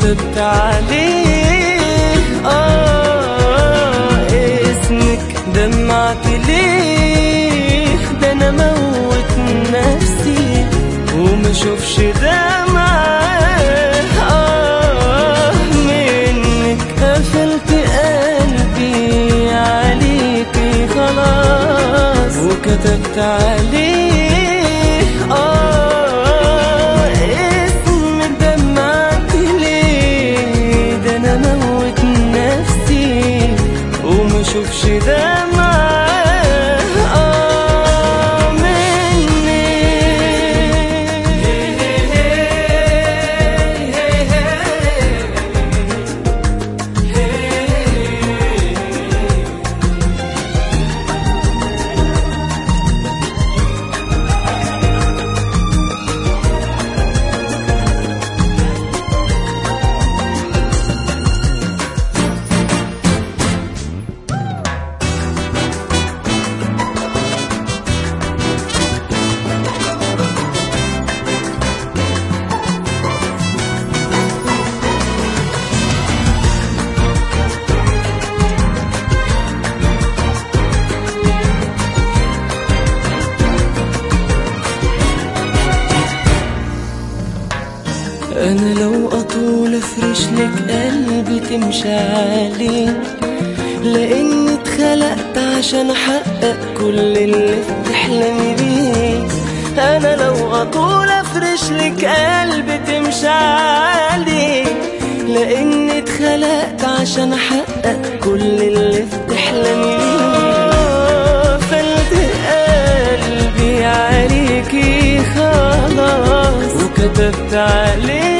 وكتبت عليه آه اسمك دمعت ليه ده أنا موت نفسي وما شوفش دمعة آه منك قفلت قلبي عليكي خلاص وكتبت عليه آه اسمك دمعت ليه ده أنا موت نفسي وما شوفش دمعة آه مني انا لو اطول افرش لك قلبي تمشي عليه لاني اتخلقت عشان احقق كل اللي بتحلمي بيه انا لو اطول افرش لك قلبي تمشي عليه لاني اتخلقت عشان احقق كل اللي بتحلمي بيه فلت قلبي عليكي خلاص وكتبت عليه